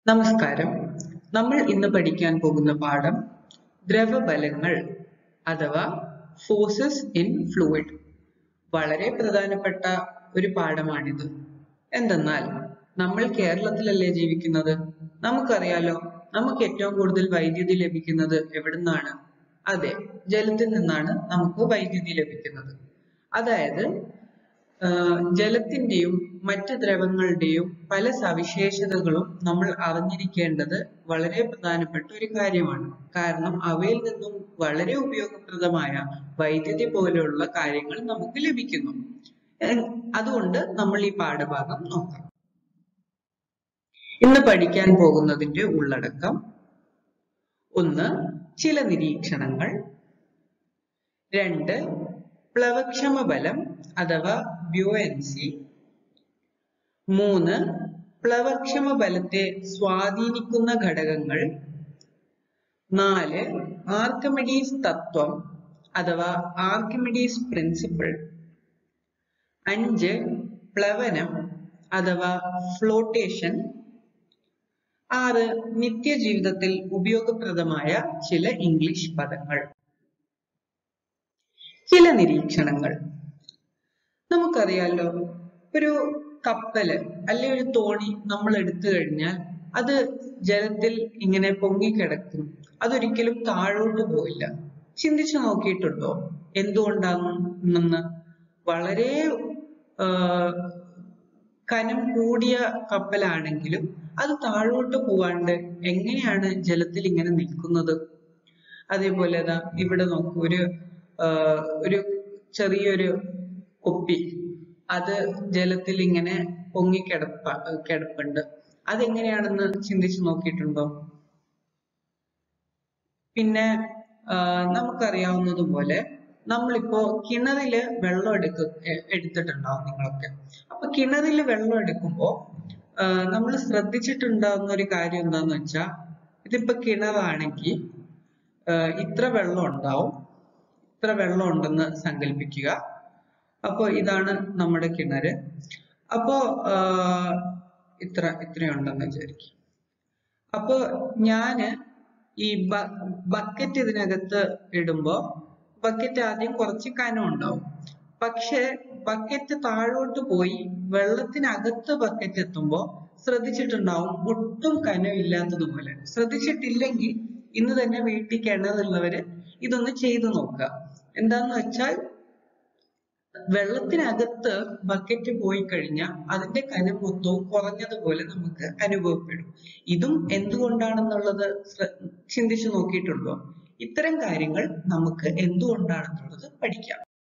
നമസ്കാരം നമ്മൾ ഇന്ന് പഠിക്കാൻ പോകുന്ന പാഠം ദ്രവബലങ്ങൾ അഥവാ ഫോഴ്സസ് ഇൻ ഫ്ലൂയിഡ് വളരെ പ്രധാനപ്പെട്ട ഒരു പാഠമാണിത് എന്തെന്നാൽ നമ്മൾ കേരളത്തിലല്ലേ ജീവിക്കുന്നത് നമുക്കറിയാലോ നമുക്ക് ഏറ്റവും കൂടുതൽ വൈദ്യുതി ലഭിക്കുന്നത് എവിടുന്നാണ് അതെ ജലത്തിൽ നിന്നാണ് നമുക്ക് വൈദ്യുതി ലഭിക്കുന്നത് അതായത് ആഹ് ജലത്തിന്റെയും മറ്റ് ദ്രവങ്ങളുടെയും പല സവിശേഷതകളും നമ്മൾ അറിഞ്ഞിരിക്കേണ്ടത് വളരെ പ്രധാനപ്പെട്ട ഒരു കാര്യമാണ് കാരണം അവയിൽ നിന്നും വളരെ ഉപയോഗപ്രദമായ വൈദ്യുതി പോലെയുള്ള കാര്യങ്ങൾ നമുക്ക് ലഭിക്കുന്നു എ- അതുകൊണ്ട് നമ്മൾ ഈ പാഠഭാഗം നോക്കാം ഇന്ന് പഠിക്കാൻ പോകുന്നതിന്റെ ഉള്ളടക്കം ഒന്ന് ചില നിരീക്ഷണങ്ങൾ രണ്ട് പ്ലവക്ഷമ ബലം അഥവാ ബ്യൂയൻസി മൂന്ന് പ്ലവക്ഷമ ബലത്തെ സ്വാധീനിക്കുന്ന ഘടകങ്ങൾ നാല് ആർക്കിമിഡീസ് തത്വം അഥവാ ആർക്കിമിഡീസ് പ്രിൻസിപ്പിൾ അഞ്ച് പ്ലവനം അഥവാ ഫ്ലോട്ടേഷൻ ആറ് നിത്യജീവിതത്തിൽ ഉപയോഗപ്രദമായ ചില ഇംഗ്ലീഷ് പദങ്ങൾ ചില നിരീക്ഷണങ്ങൾ നമുക്കറിയാലോ ഒരു കപ്പല് അല്ലെ ഒരു തോണി നമ്മൾ എടുത്തു കഴിഞ്ഞാൽ അത് ജലത്തിൽ ഇങ്ങനെ പൊങ്ങിക്കിടക്കും അതൊരിക്കലും താഴോട്ട് പോയില്ല ചിന്തിച്ചു നോക്കിയിട്ടുണ്ടോ എന്തുകൊണ്ടാണെന്ന് വളരെ ആ, കനം കൂടിയ കപ്പലാണെങ്കിലും അത് താഴോട്ട് പോവാണ്ട് എങ്ങനെയാണ് ജലത്തിൽ ഇങ്ങനെ നിൽക്കുന്നത് അതേപോലെ ദാ ഇവിടെ നോക്കൂ ഒരു ആ, ഒരു ചെറിയൊരു കുപ്പി അത് ജലത്തിൽ ഇങ്ങനെ പൊങ്ങിക്കിടപ്പ കിടപ്പുണ്ട് അതെങ്ങനെയാണെന്ന് ചിന്തിച്ചു നോക്കിയിട്ടുണ്ടോ പിന്നെ ആ, നമുക്കറിയാവുന്നതുപോലെ നമ്മളിപ്പോ കിണറില് വെള്ളം എടുക്ക എ- എടുത്തിട്ടുണ്ടാവും നിങ്ങളൊക്കെ അപ്പൊ കിണറില് വെള്ളം എടുക്കുമ്പോ നമ്മൾ ശ്രദ്ധിച്ചിട്ടുണ്ടാവുന്ന ഒരു കാര്യം എന്താന്ന് വെച്ചാ ഇതിപ്പോ കിണറാണെങ്കിൽ ഇത്ര വെള്ളം ഉണ്ടാവും ഇത്ര വെള്ളം ഉണ്ടെന്ന് സങ്കല്പിക്കുക അപ്പൊ ഇതാണ് നമ്മുടെ കിണറ് അപ്പോ ആ, ഇത്ര ഇത്രയുണ്ടെന്ന് വിചാരിക്കും അപ്പൊ ഞാന് ഈ ബക്കറ്റ് ഇതിനകത്ത് ഇടുമ്പോ ബക്കറ്റ് ആദ്യം കുറച്ച് കനം ഉണ്ടാവും പക്ഷെ ബക്കറ്റ് താഴോട്ട് പോയി വെള്ളത്തിനകത്ത് ബക്കറ്റ് എത്തുമ്പോ ശ്രദ്ധിച്ചിട്ടുണ്ടാവും ഒട്ടും കനമില്ലാത്തതുപോലെ ശ്രദ്ധിച്ചിട്ടില്ലെങ്കിൽ ഇന്ന് തന്നെ വീട്ടിൽ കിണറുള്ളവര് ഇതൊന്ന് ചെയ്തു നോക്കുക എന്താന്ന് വെച്ചാൽ വെള്ളത്തിനകത്ത് ബക്കറ്റ് പോയി കഴിഞ്ഞാൽ അതിന്റെ കനം മൊത്തവും കുറഞ്ഞതുപോലെ നമുക്ക് അനുഭവപ്പെടും ഇതും എന്തുകൊണ്ടാണെന്നുള്ളത് ശ്ര- ചിന്തിച്ചു നോക്കിയിട്ടുണ്ടോ ഇത്തരം കാര്യങ്ങൾ നമുക്ക് എന്തുകൊണ്ടാണെന്നുള്ളത് പഠിക്കാം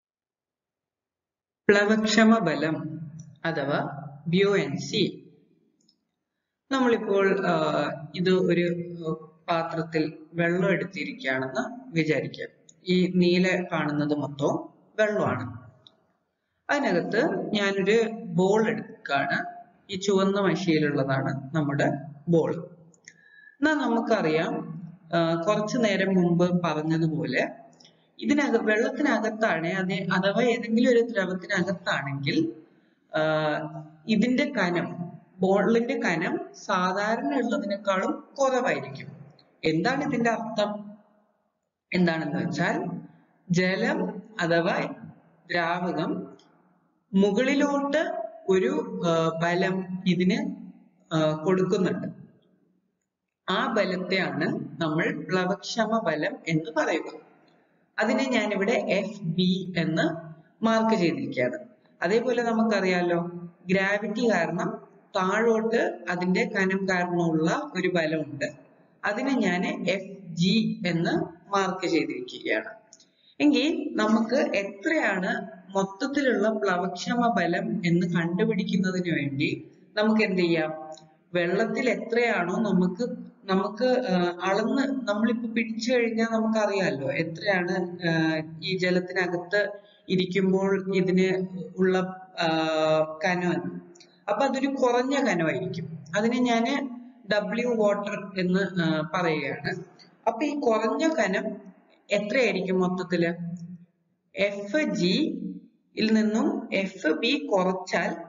പ്ലവക്ഷമ ബലം അഥവാ ബ്യൂയൻസി നമ്മളിപ്പോൾ ആ, ഇത് ഒരു ആ, പാത്രത്തിൽ വെള്ളം എടുത്തിരിക്കുകയാണെന്ന് വിചാരിക്കാം ഈ നീല കാണുന്നത് മൊത്തവും വെള്ളമാണ് അതിനകത്ത് ഞാനൊരു ബോൾ എടുക്കുകയാണ് ഈ ചുവന്ന മഷിയിലുള്ളതാണ് നമ്മുടെ ബോൾ എന്നാ നമുക്കറിയാം ആ, കുറച്ചു നേരം മുമ്പ് പറഞ്ഞതുപോലെ ഇതിനക വെള്ളത്തിനകത്താണ് അതെ അഥവാ ഏതെങ്കിലും ഒരു ദ്രവത്തിനകത്താണെങ്കിൽ ആ, ഇതിന്റെ കനം ബോളിന്റെ കനം സാധാരണ ഉള്ളതിനേക്കാളും കുറവായിരിക്കും എന്താണ് ഇതിന്റെ അർത്ഥം എന്താണെന്ന് വെച്ചാൽ ജലം അഥവാ ദ്രാവകം മുകളിലോട്ട് ഒരു ആ, ബലം ഇതിന് ആ, കൊടുക്കുന്നുണ്ട് ആ ബലത്തെയാണ് നമ്മൾ പ്ലവക്ഷമ ബലം എന്ന് പറയുക അതിനെ ഞാൻ ഇവിടെ എഫ് ബി എന്ന് മാർക്ക് ചെയ്തിരിക്കുകയാണ് അതേപോലെ നമുക്കറിയാലോ ഗ്രാവിറ്റി കാരണം താഴോട്ട് അതിന്റെ കനം കാരണമുള്ള ഒരു ബലമുണ്ട് അതിനെ ഞാൻ എഫ് ജി എന്ന് മാർക്ക് ചെയ്തിരിക്കുകയാണ് എങ്കിൽ നമുക്ക് എത്രയാണ് മൊത്തത്തിലുള്ള പ്ലവക്ഷമ ബലം എന്ന് കണ്ടുപിടിക്കുന്നതിന് വേണ്ടി നമുക്ക് എന്ത് ചെയ്യാം വെള്ളത്തിൽ എത്രയാണോ നമുക്ക് നമുക്ക് ആ, അളന്ന് നമ്മളിപ്പോ പിടിച്ചു കഴിഞ്ഞാൽ നമുക്കറിയാലോ എത്രയാണ് ആ, ഈ ജലത്തിനകത്ത് ഇരിക്കുമ്പോൾ ഇതിന് ഉള്ള ആ, കനം എന്ന്. അപ്പൊ അതൊരു കുറഞ്ഞ കനമായിരിക്കും അതിനെ ഞാന് ഡബ്ല്യു വാട്ടർ എന്ന് ആ, പറയുകയാണ് അപ്പൊ ഈ കുറഞ്ഞ കനം എത്രയായിരിക്കും മൊത്തത്തില് എഫ് ജി യിൽ നിന്നും എഫ് ബി കുറച്ചാൽ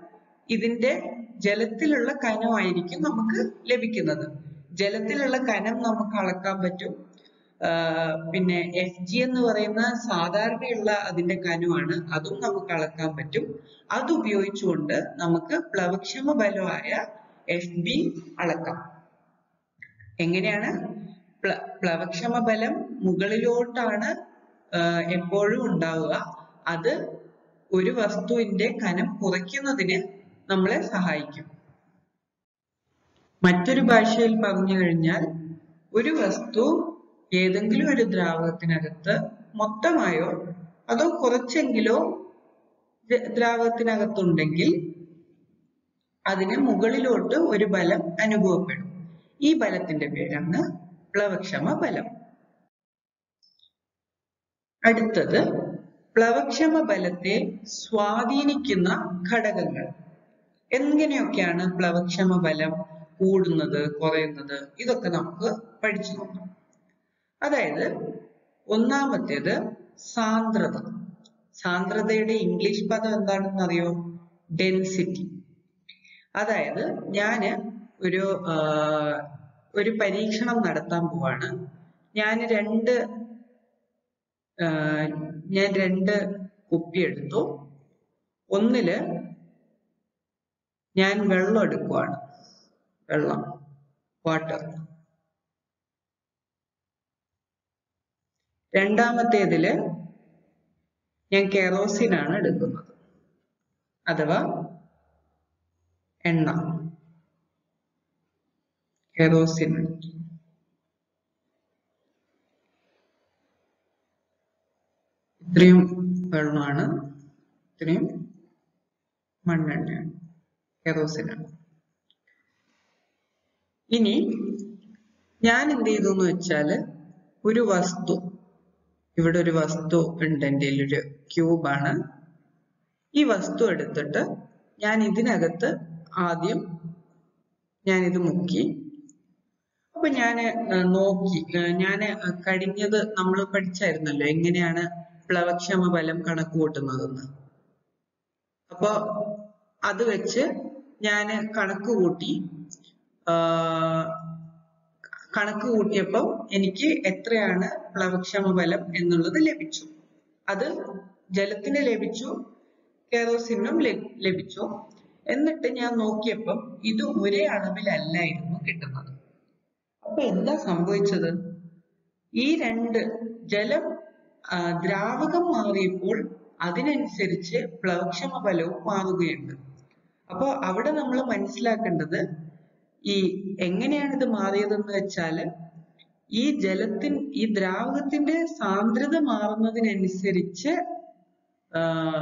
ഇതിന്റെ ജലത്തിലുള്ള കനമായിരിക്കും നമുക്ക് ലഭിക്കുന്നത് ജലത്തിലുള്ള കനം നമുക്ക് അളക്കാൻ പറ്റും ആഹ് പിന്നെ എഫ് ജി എന്ന് പറയുന്ന സാധാരണയുള്ള അതിന്റെ കനമാണ് അതും നമുക്ക് അളക്കാൻ പറ്റും അത് ഉപയോഗിച്ചുകൊണ്ട് നമുക്ക് പ്ലവക്ഷമ ബലമായ എഫ് ബി അളക്കാം എങ്ങനെയാണ് പ്ല പ്ലവക്ഷമ ബലം മുകളിലോട്ടാണ് ആഹ് എപ്പോഴും ഉണ്ടാവുക അത് ഒരു വസ്തുവിന്റെ കനം കുറയ്ക്കുന്നതിന് നമ്മളെ സഹായിക്കും മറ്റൊരു ഭാഷയിൽ പറഞ്ഞു കഴിഞ്ഞാൽ ഒരു വസ്തു ഏതെങ്കിലും ഒരു ദ്രാവകത്തിനകത്ത് മൊത്തമായോ അതോ കുറച്ചെങ്കിലോ ദ്ര- ദ്രാവകത്തിനകത്തുണ്ടെങ്കിൽ അതിന് മുകളിലോട്ട് ഒരു ബലം അനുഭവപ്പെടും ഈ ബലത്തിന്റെ പേരാണ് പ്ലവക്ഷമ ബലം അടുത്തത് പ്ലവക്ഷമ ബലത്തെ സ്വാധീനിക്കുന്ന ഘടകങ്ങൾ എങ്ങനെയൊക്കെയാണ് പ്ലവക്ഷമ ബലം കൂടുന്നത് കുറയുന്നത് ഇതൊക്കെ നമുക്ക് പഠിച്ചു നോക്കാം അതായത് ഒന്നാമത്തേത് സാന്ദ്രത സാന്ദ്രതയുടെ ഇംഗ്ലീഷ് പദം എന്താണെന്ന് അറിയോ ഡെൻസിറ്റി അതായത് ഞാന് ഒരു ആ, ഒരു പരീക്ഷണം നടത്താൻ പോവാണ് ഞാൻ രണ്ട് ആ, ഞാൻ രണ്ട് കുപ്പി എടുത്തു ഒന്നില് ഞാൻ വെള്ളം എടുക്കുവാണ് വെള്ളം വാട്ടർ രണ്ടാമത്തേതില് ഞാൻ കെറോസിൻ ആണ് എടുക്കുന്നത് അഥവാ എണ്ണ കെറോസിൻ എടുത്തു ഇത്രയും വെള്ളമാണ് ഇത്രയും മണ്ണെണ്ണയാണ് കെറോസിനാണ് ഇനി ഞാൻ എന്ത് ചെയ്തു എന്ന് വെച്ചാല് ഒരു വസ്തു ഇവിടെ ഒരു വസ്തു ഉണ്ട് എൻ്റെ കയ്യിൽ ഒരു ക്യൂബാണ് ഈ വസ്തു എടുത്തിട്ട് ഞാൻ ഇതിനകത്ത് ആദ്യം ഞാൻ ഇത് മുക്കി അപ്പൊ ഞാൻ നോക്കി ഞാൻ കഴിഞ്ഞത് നമ്മൾ പഠിച്ചായിരുന്നല്ലോ എങ്ങനെയാണ് പ്ലവക്ഷമ ബലം കണക്ക് കൂട്ടുന്നതെന്ന് അപ്പൊ അത് വെച്ച് ഞാൻ കണക്ക് കൂട്ടി ആ, കണക്ക് കൂട്ടിയപ്പോൾ എനിക്ക് എത്രയാണ് പ്ലവക്ഷമ ബലം എന്നുള്ളത് ലഭിച്ചു അത് ജലത്തിന് ലഭിച്ചു കെറോസിനും ലഭി- ലഭിച്ചു എന്നിട്ട് ഞാൻ നോക്കിയപ്പം ഇത് ഒരേ അളവിലല്ലായിരുന്നു കിട്ടുന്നത് അപ്പൊ എന്താ സംഭവിച്ചത് ഈ രണ്ട് ജലം ആ, ദ്രാവകം മാറിയപ്പോൾ അതിനനുസരിച്ച് പ്ലവക്ഷമ ബലവും മാറുകയുണ്ട് അപ്പൊ അവിടെ നമ്മൾ മനസ്സിലാക്കേണ്ടത് ഈ എങ്ങനെയാണ് ഇത് മാറിയതെന്ന് വെച്ചാല് ഈ ജലത്തിൻ ഈ ദ്രാവകത്തിന്റെ സാന്ദ്രത മാറുന്നതിനനുസരിച്ച് ആ,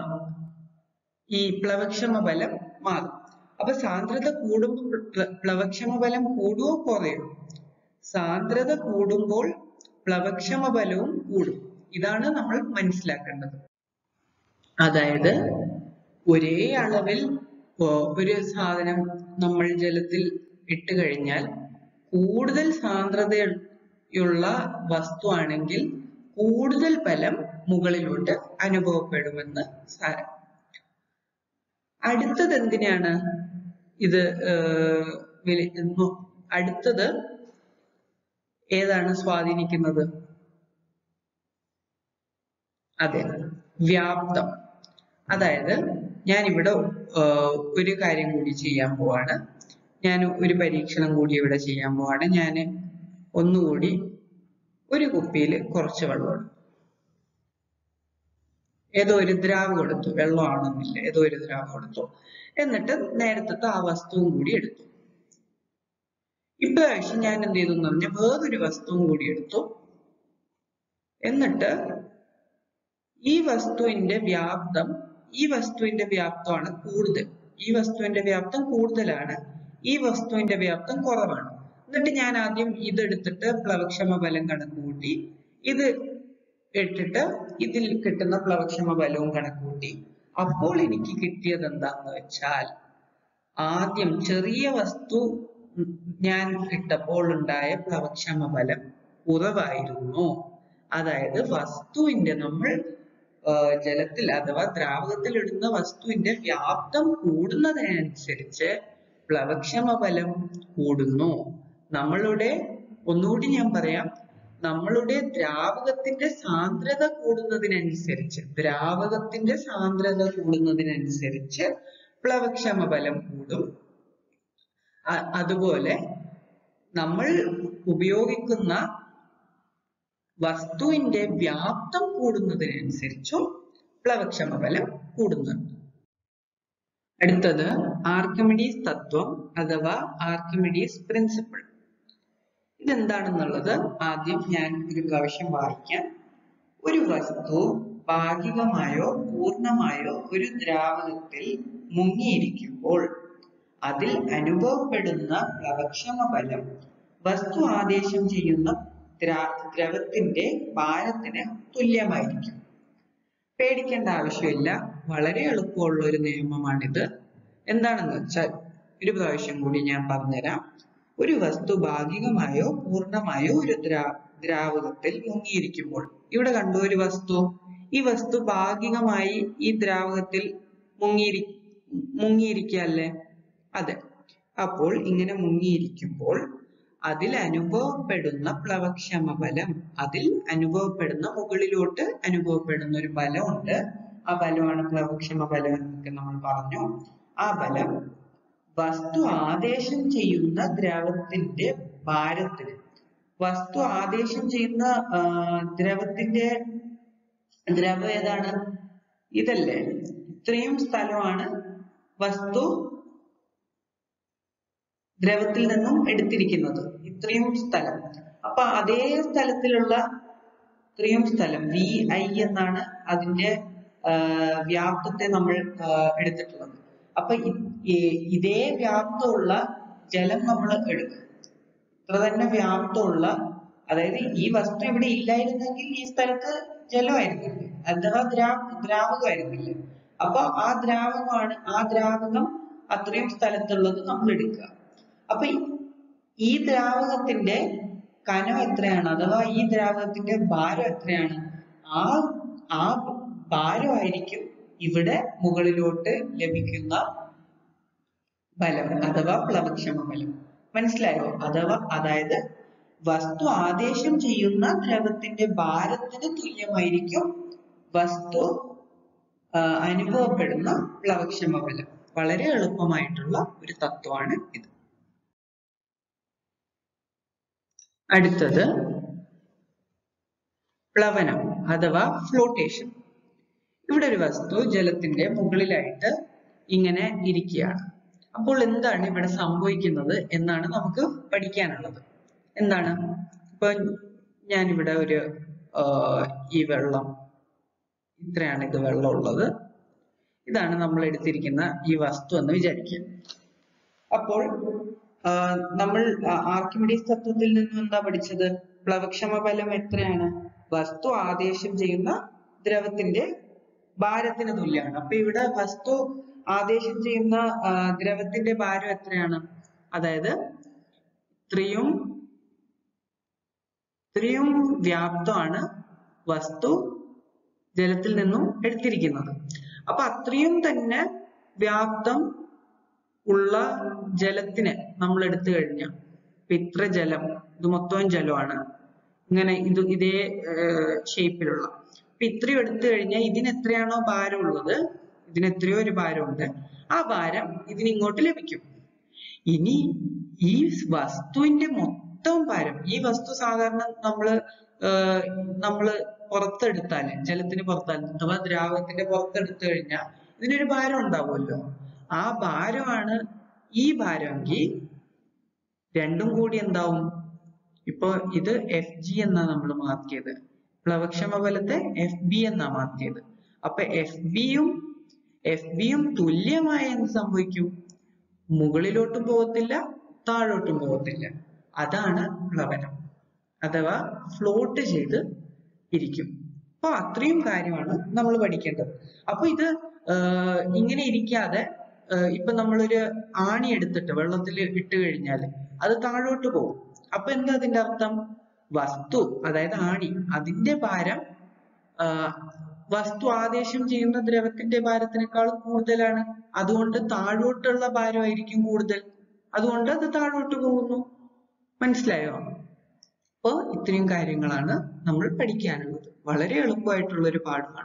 ഈ പ്ലവക്ഷമ ബലം മാറും അപ്പൊ സാന്ദ്രത കൂടുമ്പോൾ പ്ല- പ്ലവക്ഷമ ബലം കൂടുവോ കുറയോ സാന്ദ്രത കൂടുമ്പോൾ പ്ലവക്ഷമ ബലവും കൂടും ഇതാണ് നമ്മൾ മനസ്സിലാക്കേണ്ടത് അതായത് ഒരേ അളവിൽ ഓ, ഒരു സാധനം നമ്മൾ ജലത്തിൽ ഇട്ട് കഴിഞ്ഞാൽ കൂടുതൽ സാന്ദ്രതയുള്ള വസ്തുവാണെങ്കിൽ കൂടുതൽ ബലം മുകളിലോട്ട് അനുഭവപ്പെടുമെന്ന് സാരം അടുത്തത് എന്തിനാണ് ഇത് ഏർ വില- നോ- അടുത്തത് ഏതാണ് സ്വാധീനിക്കുന്നത് അതെ വ്യാപ്തം അതായത് ഞാൻ ഇവിടെ ഒരു കാര്യം കൂടി ചെയ്യാൻ പോവാണ് ഞാൻ ഒരു പരീക്ഷണം കൂടി ഇവിടെ ചെയ്യാൻ പോവാണ് ഞാൻ ഒന്നുകൂടി ഒരു കുപ്പിയിൽ കുറച്ച് വെള്ളം എടുത്തു ഏതോ ഒരു ദ്രാവകം എടുത്തു വെള്ളമാണെന്നില്ല ഏതോ ഒരു ദ്രാവകം എടുത്തു എന്നിട്ട് നേരത്തെ ആ വസ്തുവും കൂടി എടുത്തു ഇപ്രാവശ്യം ഞാൻ എന്ത് ചെയ്തു എന്ന് പറഞ്ഞാൽ വേറൊരു വസ്തുവും കൂടി എടുത്തു എന്നിട്ട് ഈ വസ്തുവിന്റെ വ്യാപ്തം ഈ വസ്തുവിന്റെ വ്യാപ്തമാണ് കൂടുതൽ ഈ വസ്തുവിന്റെ വ്യാപ്തം കൂടുതലാണ് ഈ വസ്തുവിന്റെ വ്യാപ്തം കുറവാണ് എന്നിട്ട് ഞാൻ ആദ്യം ഇതെടുത്തിട്ട് പ്ലവക്ഷമ ബലം കണക്ക് കൂട്ടി ഇത് ഇട്ടിട്ട് ഇതിൽ കിട്ടുന്ന പ്ലവക്ഷമ ബലവും കണക്ക് കൂട്ടി അപ്പോൾ എനിക്ക് കിട്ടിയത് എന്താന്ന് വെച്ചാൽ ആദ്യം ചെറിയ വസ്തു ഉം ഞാൻ ഇട്ടപ്പോൾ ഉണ്ടായ പ്ലവക്ഷമ ബലം കുറവായിരുന്നു അതായത് വസ്തുവിന്റെ നമ്മൾ ആ, ജലത്തിൽ അഥവാ ദ്രാവകത്തിൽ ഇടുന്ന വസ്തുവിന്റെ വ്യാപ്തം കൂടുന്നതിനനുസരിച്ച് പ്ലവക്ഷമ ബലം കൂടുന്നു നമ്മളുടെ ഒന്നുകൂടി ഞാൻ പറയാം നമ്മളുടെ ദ്രാവകത്തിന്റെ സാന്ദ്രത കൂടുന്നതിനനുസരിച്ച് ദ്രാവകത്തിന്റെ സാന്ദ്രത കൂടുന്നതിനനുസരിച്ച് പ്ലവക്ഷമ ബലം കൂടും അ- അതുപോലെ നമ്മൾ ഉപയോഗിക്കുന്ന വസ്തുവിന്റെ വ്യാപ്തം കൂടുന്നതിനനുസരിച്ചും പ്ലവക്ഷമ ബലം കൂടുന്നുണ്ട് അടുത്തത് ആർക്കിമിഡീസ് തത്വം അഥവാ ആർക്കിമിഡീസ് പ്രിൻസിപ്പിൾ ഇതെന്താണെന്നുള്ളത് ആദ്യം ഞാൻ ഒരു പ്രാവശ്യം വായിക്കാം ഒരു വസ്തു ഭാഗികമായോ പൂർണ്ണമായോ ഒരു ദ്രാവകത്തിൽ മുങ്ങിയിരിക്കുമ്പോൾ അതിൽ അനുഭവപ്പെടുന്ന പ്ലവക്ഷമ ബലം വസ്തു ആദേശം ചെയ്യുന്ന ദ്രാ- ദ്രവത്തിന്റെ ഭാരത്തിന് തുല്യമായിരിക്കും പേടിക്കേണ്ട ആവശ്യമില്ല വളരെ എളുപ്പമുള്ള ഒരു നിയമമാണിത് എന്താണെന്ന് വെച്ചാൽ ഒരു പ്രാവശ്യം കൂടി ഞാൻ പറഞ്ഞുതരാം ഒരു വസ്തു ഭാഗികമായോ പൂർണ്ണമായോ ഒരു ദ്രാ ദ്രാവകത്തിൽ മുങ്ങിയിരിക്കുമ്പോൾ ഇവിടെ കണ്ടു ഒരു വസ്തു ഈ വസ്തു ഭാഗികമായി ഈ ദ്രാവകത്തിൽ മുങ്ങിയിരി മുങ്ങിയിരിക്കല്ലേ അതെ അപ്പോൾ ഇങ്ങനെ മുങ്ങിയിരിക്കുമ്പോൾ അതിൽ അനുഭവപ്പെടുന്ന പ്ലവക്ഷമ ബലം അതിൽ അനുഭവപ്പെടുന്ന മുകളിലോട്ട് അനുഭവപ്പെടുന്ന ഒരു ബലമുണ്ട് ആ ബലമാണ് പ്ലവക്ഷമ ബലം എന്നൊക്കെ നമ്മൾ പറഞ്ഞു ആ ബലം വസ്തു ആദേശം ചെയ്യുന്ന ദ്രവത്തിന്റെ ഭാരത്തിന് വസ്തു ആദേശം ചെയ്യുന്ന ആ, ദ്രവത്തിന്റെ ദ്രവം ഏതാണ് ഇതല്ലേ ഇത്രയും സ്ഥലമാണ് വസ്തു ദ്രവത്തിൽ നിന്നും എടുത്തിരിക്കുന്നത് ഇത്രയും സ്ഥലം അപ്പൊ അതേ സ്ഥലത്തിലുള്ള ഇത്രയും സ്ഥലം വി ഐ എന്നാണ് അതിന്റെ ആ, വ്യാപ്തത്തെ നമ്മൾ ആ, എടുത്തിട്ടുള്ളത് അപ്പൊ ഇ- ഈ- ഇതേ വ്യാപ്തമുള്ള ജലം നമ്മൾ എടുക്കും ഇത്ര തന്നെ വ്യാപ്തമുള്ള അതായത് ഈ വസ്തു ഇവിടെ ഇല്ലായിരുന്നെങ്കിൽ ഈ സ്ഥലത്ത് ജലമായിരുന്നില്ലേ അഥവാ ദ്രാ ദ്രാവകമായിരുന്നില്ലേ അപ്പൊ ആ ദ്രാവകമാണ് ആ ദ്രാവകം അത്രയും സ്ഥലത്തുള്ളത് നമ്മൾ എടുക്കുക അപ്പൊ ഈ- ഈ ദ്രാവകത്തിന്റെ കനം എത്രയാണ് അഥവാ ഈ ദ്രാവകത്തിന്റെ ഭാരം എത്രയാണ് ആ ആ ഭാരമായിരിക്കും ഇവിടെ മുകളിലോട്ട് ലഭിക്കുന്ന ബലം അഥവാ പ്ലവക്ഷമ ബലം മനസ്സിലായോ അഥവാ അതായത് വസ്തു ആദേശം ചെയ്യുന്ന ദ്രവത്തിന്റെ ഭാരത്തിന് തുല്യമായിരിക്കും വസ്തു ആ, അനുഭവപ്പെടുന്ന പ്ലവക്ഷമ ബലം വളരെ എളുപ്പമായിട്ടുള്ള ഒരു തത്വമാണ് ഇത് അടുത്തത് പ്ലവനം അഥവാ ഫ്ലോട്ടേഷൻ ഇവിടെ ഒരു വസ്തു ജലത്തിന്റെ മുകളിലായിട്ട് ഇങ്ങനെ ഇരിക്കുകയാണ് അപ്പോൾ എന്താണ് ഇവിടെ സംഭവിക്കുന്നത് എന്നാണ് നമുക്ക് പഠിക്കാനുള്ളത് എന്താണ് ഇപ്പൊ ഞാനിവിടെ ഒരു ആ, ഈ വെള്ളം ഇത്രയാണ് ഇത് വെള്ളം ഉള്ളത് ഇതാണ് നമ്മൾ എടുത്തിരിക്കുന്ന ഈ വസ്തു എന്ന് വിചാരിക്കുക അപ്പോൾ ആ, നമ്മൾ ആ- ആർക്കിമിഡീസ് തത്വത്തിൽ നിന്നും എന്താ പഠിച്ചത് പ്ലവക്ഷമ ബലം എത്രയാണ് വസ്തു ആദേശം ചെയ്യുന്ന ദ്രവത്തിന്റെ ഭാരത്തിന് തുല്യമാണ് അപ്പൊ ഇവിടെ വസ്തു ആദേശം ചെയ്യുന്ന ആ, ദ്രവത്തിന്റെ ഭാരം എത്രയാണ് അതായത് ഇത്രയും ഇത്രയും വ്യാപ്തമാണ് വസ്തു ജലത്തിൽ നിന്നും എടുത്തിരിക്കുന്നത് അപ്പൊ അത്രയും തന്നെ വ്യാപ്തം ഉള്ള ജലത്തിനെ നമ്മൾ എടുത്തു കഴിഞ്ഞാൽ ഇപ്പൊ ഇത്ര ജലം ഇത് മൊത്തവും ജലമാണ് ഇങ്ങനെ ഇത് ഇതേ ഷേപ്പിലുള്ള അപ്പൊ ഇത്രയും എടുത്തു കഴിഞ്ഞാൽ ഇതിന് എത്രയാണോ ഭാരം ഉള്ളത് ഇതിന് എത്രയോ ഒരു ഭാരമുണ്ട് ആ ഭാരം ഇതിന് ഇങ്ങോട്ട് ലഭിക്കും ഇനി ഈ വസ്തുവിന്റെ മൊത്തം ഭാരം ഈ വസ്തു സാധാരണ നമ്മള് ആഹ് നമ്മള് പുറത്തെടുത്താല് ജലത്തിന് പുറത്താൽ അഥവാ ദ്രാവകത്തിന്റെ പുറത്തെടുത്തു കഴിഞ്ഞാൽ ഇതിനൊരു ഭാരം ഉണ്ടാവുമല്ലോ ആ ഭാരമാണ് ഈ ഭാരമെങ്കിൽ രണ്ടും കൂടി എന്താവും ഇപ്പൊ ഇത് എഫ് ജി എന്നാ നമ്മൾ മാറ്റിയത് പ്ലവക്ഷമ ബലത്തെ എഫ് ബി എന്നാ മാറ്റിയത് അപ്പൊ എഫ് ബിയും എഫ് ബിയും തുല്യമായ എന്ത് സംഭവിക്കും മുകളിലോട്ടും പോകത്തില്ല താഴോട്ടും പോകത്തില്ല അതാണ് പ്ലവനം അഥവാ ഫ്ലോട്ട് ചെയ്ത് ഇരിക്കും അപ്പൊ അത്രയും കാര്യമാണ് നമ്മൾ പഠിക്കേണ്ടത് അപ്പൊ ഇത് ആഹ് ഇങ്ങനെ ഇരിക്കാതെ ആഹ് ഇപ്പൊ നമ്മളൊരു ആണി എടുത്തിട്ട് വെള്ളത്തിൽ ഇട്ട് കഴിഞ്ഞാൽ അത് താഴോട്ട് പോകും അപ്പൊ എന്താ അതിന്റെ അർത്ഥം വസ്തു അതായത് ആണി അതിന്റെ ഭാരം ആഹ് വസ്തു ആദേശം ചെയ്യുന്ന ദ്രവത്തിന്റെ ഭാരത്തിനേക്കാൾ കൂടുതലാണ് അതുകൊണ്ട് താഴോട്ടുള്ള ഭാരമായിരിക്കും കൂടുതൽ അതുകൊണ്ട് അത് താഴോട്ട് പോകുന്നു മനസ്സിലായോ അപ്പോ ഇത്രയും കാര്യങ്ങളാണ് നമ്മൾ പഠിക്കാനുള്ളത് വളരെ എളുപ്പമായിട്ടുള്ള ഒരു പാഠമാണ്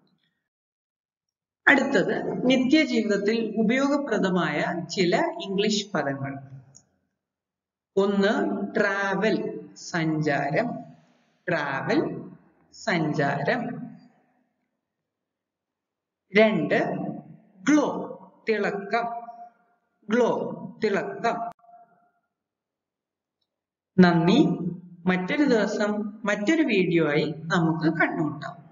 അടുത്തത് നിത്യജീവിതത്തിൽ ഉപയോഗപ്രദമായ ചില ഇംഗ്ലീഷ് പദങ്ങൾ ഒന്ന് ട്രാവൽ സഞ്ചാരം ട്രാവൽ സഞ്ചാരം രണ്ട് ഗ്ലോ തിളക്കം ഗ്ലോ തിളക്കം നന്ദി മറ്റൊരു ദിവസം മറ്റൊരു വീഡിയോ ആയി നമുക്ക് കണ്ടുമുട്ടാം